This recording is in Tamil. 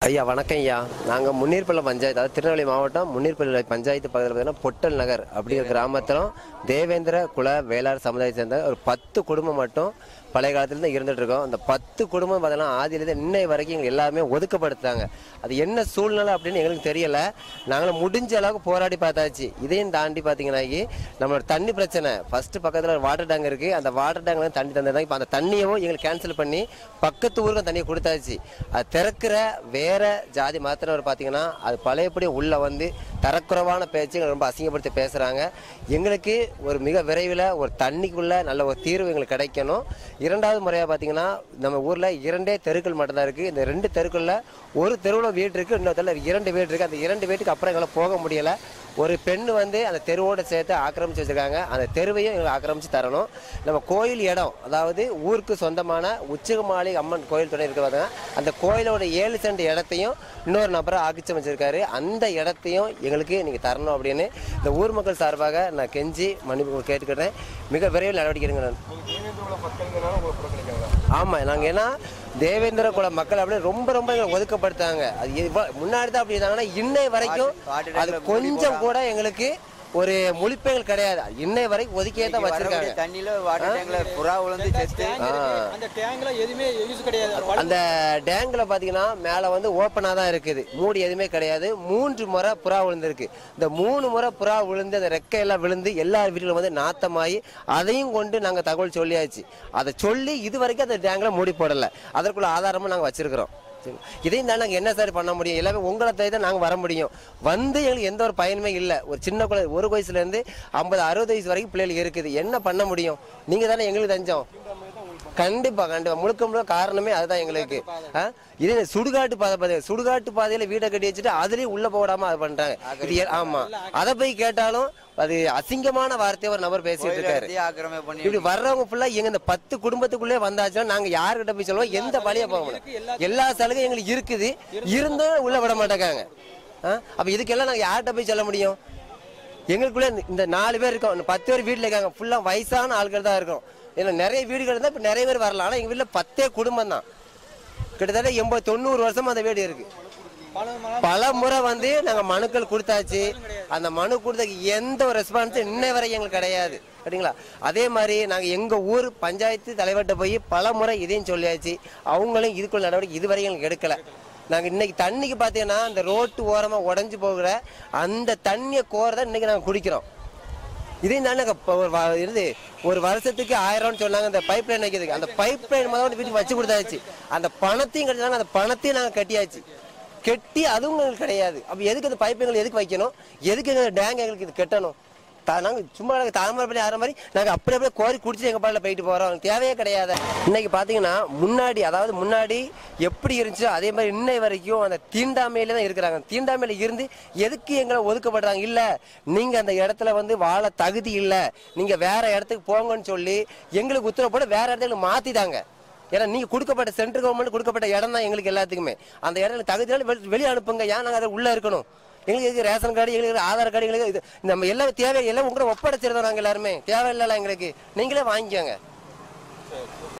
ஐயா வணக்கம் ஐயா நாங்கள் முன்னீர்பள்ளம் பஞ்சாயத்து அதாவது திருநெல்வேலி மாவட்டம் முன்னீர்பள்ளி பஞ்சாயத்து பக்கத்தில் பார்த்தீங்கன்னா பொட்டல் நகர் அப்படிங்கிற கிராமத்திலும் தேவேந்திர குல வேளாண் சமுதாயத்தை சேர்ந்த ஒரு பத்து குடும்பம் மட்டும் பழைய காலத்துலேருந்து இருந்துட்டு இருக்கோம் அந்த பத்து குடும்பம் பார்த்தீங்கன்னா ஆதியிலேருந்து இன்னை வரைக்கும் எங்களுக்கு எல்லாமே ஒதுக்கப்படுத்துறாங்க அது என்ன சூழ்நிலை அப்படின்னு எங்களுக்கு தெரியல நாங்களும் முடிஞ்ச அளவுக்கு போராடி பார்த்தாச்சு இதையும் தாண்டி பார்த்தீங்கன்னாக்கி நம்மளோட தண்ணி பிரச்சனை ஃபர்ஸ்ட் பக்கத்தில் ஒரு வாட்டர் டேங்க் இருக்குது அந்த வாட்டர் டேங்க்ல இருந்து தண்ணி தந்தது இப்போ அந்த தண்ணியவும் எங்களுக்கு கேன்சல் பண்ணி பக்கத்து ஊருக்கும் தண்ணியை கொடுத்தாச்சு அது திறக்கிற வேற ஜாதி மாத்திரவர் பார்த்தீங்கன்னா அது பழையபடி உள்ள வந்து தரக்குறைவான பேச்சு எங்களை ரொம்ப அசிங்கப்படுத்தி பேசுகிறாங்க எங்களுக்கு ஒரு மிக விரைவில் ஒரு தண்ணிக்குள்ள நல்ல ஒரு தீர்வு எங்களுக்கு கிடைக்கணும் இரண்டாவது முறையாக பார்த்தீங்கன்னா நம்ம ஊரில் இரண்டே தெருக்கள் மட்டும்தான் இருக்குது இந்த ரெண்டு தெருக்குள்ள ஒரு தெருவில் வீடு இருக்குது இன்னொரு தெருவில் இரண்டு வீடு இருக்குது அந்த இரண்டு வீட்டுக்கு அப்புறம் எங்களால் போக முடியலை ஒரு பெண் வந்து அந்த தெருவோட சேர்த்து ஆக்கிரமிச்சு வச்சிருக்காங்க அந்த தெருவையும் எங்களுக்கு ஆக்கிரமிச்சு தரணும் நம்ம கோயில் இடம் அதாவது ஊருக்கு சொந்தமான உச்சிகமாளி அம்மன் கோயில் துணை இருக்கு பார்த்தீங்கன்னா அந்த கோயிலோட ஏழு சென்ட் இடத்தையும் இன்னொரு நபரை ஆக்கிச்சு வச்சிருக்காரு அந்த இடத்தையும் எங்களுக்கு நீங்கள் தரணும் அப்படின்னு இந்த ஊர் மக்கள் சார்பாக நான் கெஞ்சி மன்னிப்பு கேட்டுக்கிறேன் மிக விரைவில் நடவடிக்கை எடுங்க நான் ஆமாம் நாங்கள் ஏன்னா தேவேந்திர குல மக்கள் அப்படியே ரொம்ப ரொம்ப எங்களை ஒதுக்கப்படுத்தாங்க அது இவ்வ- முன்னாடி தான் அப்படி இருந்தாங்கன்னா இன்னை வரைக்கும் அது கொஞ்சம் கூட எங்களுக்கு ஒரு மொழிப்பெயர்கள் கிடையாது இன்னை வரைக்கும் ஒதுக்கியே தான் வச்சிருக்காங்க தண்ணியில வாட்டர் டேங்க்ல புறா விழுந்து செத்து அந்த டேங்க்ல எதுவுமே யூஸ் கிடையாது அந்த டேங்கில் பார்த்தீங்கன்னா மேலே வந்து ஓப்பனாக தான் இருக்குது மூடி எதுவுமே கிடையாது மூன்று முறை புறா விழுந்திருக்கு இந்த மூணு முறை புறா விழுந்து அந்த ரெக்கையெல்லாம் விழுந்து எல்லா வீட்டிலும் வந்து நாத்தமாகி அதையும் கொண்டு நாங்கள் தகவல் சொல்லியாச்சு அதை சொல்லி இது வரைக்கும் அந்த டேங்கில் மூடி போடலை அதற்குள்ள ஆதாரமும் நாங்கள் வச்சிருக்கிறோம் சரி. இதையும் தான் நாங்கள் என்ன சார் பண்ண முடியும் எல்லாமே உங்களை தேடி தான் நாங்கள் வர முடியும் வந்து எங்களுக்கு எந்த ஒரு பயனுமே இல்லை ஒரு சின்ன குழந்தை ஒரு வயசுலேருந்து ஐம்பது அறுபது வயசு வரைக்கும் பிள்ளைகளுக்கு இருக்குது என்ன பண்ண முடியும் நீங்கள் தானே எங்களுக்கு தஞ்சம் கண்டிப்பா கண்டிப்பா முழுக்க முழுக்க காரணமே அதுதான் எங்களுக்கு ஆ? இதே சுடுகாட்டு பாதை பாதை சுடுகாட்டு பாதையில வீடை கட்டி வச்சுட்டு அதுலயும் உள்ள போடாம அது பண்றாங்க இது ஏ- ஆமா அதை போய் கேட்டாலும் அது அசிங்கமான வார்த்தையை ஒரு நபர் பேசிட்டு இருக்காரு ஆக்கிரமே பண்ணி இப்படி வர்றவங்க ஃபுல்லா எங்க இந்த பத்து குடும்பத்துக்குள்ளே வந்தாச்சுன்னா நாங்க யாருக்கிட்ட போய் சொல்லுவோம் எந்த வழியா போக முடியும் எல்லா சலுகையும் எங்களுக்கு இருக்குது இருந்தும் உள்ள விட மாட்டேங்காங்க ஆ? அப்ப இதுக்கெல்லாம் நாங்க யார்கிட்ட போய் சொல்ல முடியும் எங்களுக்குள்ள இந்த- இந்த நாலு பேர் இருக்கோம் இந்த பத்து பேர் வீட்டில் இருக்காங்க ஃபுல்லா வயசான ஆட்கள் தான் இருக்கும் இதில் நிறைய வீடுகள் இருந்தால் இப்போ நிறைய பேர் வரலாம் ஆனால் எங்கள் வீட்டில் பத்தே குடும்பம் தான் கிட்டத்தட்ட எண்பது தொண்ணூறு வருஷமா அந்த வீடு இருக்கு பல முறை வந்து நாங்கள் மனுக்கள் கொடுத்தாச்சு அந்த மனு கொடுத்ததுக்கு எந்த ஒரு ரெஸ்பான்ஸும் இன்னை வரை எங்களுக்கு கிடையாது சரிங்களா அதே மாதிரி நாங்கள் எங்கள் ஊர் பஞ்சாயத்து தலைவர்கிட்ட போய் பல முறை இதையும் சொல்லியாச்சு அவங்களும் இதுக்குள்ள நடவடிக்கை இதுவரை எங்களுக்கு எடுக்கலை நாங்கள் இன்னைக்கு தண்ணிக்கு பார்த்தீங்கன்னா அந்த ரோட்டு ஓரமாக உடஞ்சி போகிற அந்த தண்ணியை கோரதான் இன்னைக்கு நாங்கள் குடிக்கிறோம் இதையும் தானே இப்போ ஒரு வ- இது ஒரு வருஷத்துக்கு ஆயிரம்னு சொன்னாங்க அந்த பைப் லைன் வைக்கிறதுக்கு அந்த பைப் லைன் முதல்ல வீட்டுக்கு வச்சு கொடுத்தாச்சு அந்த பணத்தையும் கட்டினாங்க அந்த பணத்தையும் நாங்கள் கட்டியாச்சு கெட்டி அதுவும் எங்களுக்கு கிடையாது அப்போ எதுக்கு அந்த பைப் எங்களுக்கு எதுக்கு வைக்கணும் எதுக்கு எங்கள் டேங்க் எங்களுக்கு இது கட்டணும் த நாங்கள் சும்மா நாங்கள் தாமரை பண்ணி ஆகிற மாதிரி நாங்கள் அப்படி அப்படியே கோரி குடிச்சு எங்கள் பாட்டில் போயிட்டு போகிறோம் தேவையே கிடையாது இன்னைக்கு பார்த்தீங்கன்னா முன்னாடி அதாவது முன்னாடி எப்படி இருந்துச்சோ அதே மாதிரி இன்னை வரைக்கும் அந்த தீண்டாமையில தான் இருக்கிறாங்க தீண்டாமையில இருந்து எதுக்கு எங்களை ஒதுக்கப்படுறாங்க இல்லை நீங்கள் அந்த இடத்துல வந்து வாழ தகுதி இல்லை நீங்கள் வேற இடத்துக்கு போங்கன்னு சொல்லி எங்களுக்கு உத்தரவு போட்டு வேற இடத்துக்கு மாற்றிட்டாங்க ஏன்னா நீங்க கொடுக்கப்பட்ட சென்ட்ரல் கவர்மெண்ட் கொடுக்கப்பட்ட இடம் தான் எங்களுக்கு எல்லாத்துக்குமே அந்த இடம் தகுதியால வெளி- வெளியே அனுப்புங்க ஏன் நாங்கள் அதை உள்ள இருக்கணும் எங்களுக்கு எதுக்கு ரேஷன் கார்டு எங்களுக்கு ஆதார் கார்டு எங்களுக்கு இது நம்ம எல்லாம் தேவை எல்லாம் உங்களை ஒப்படைச்சிருந்தோம் நாங்கள் எல்லாருமே தேவையில்லை எங்களுக்கு நீங்களே வாங்கிக்கோங்க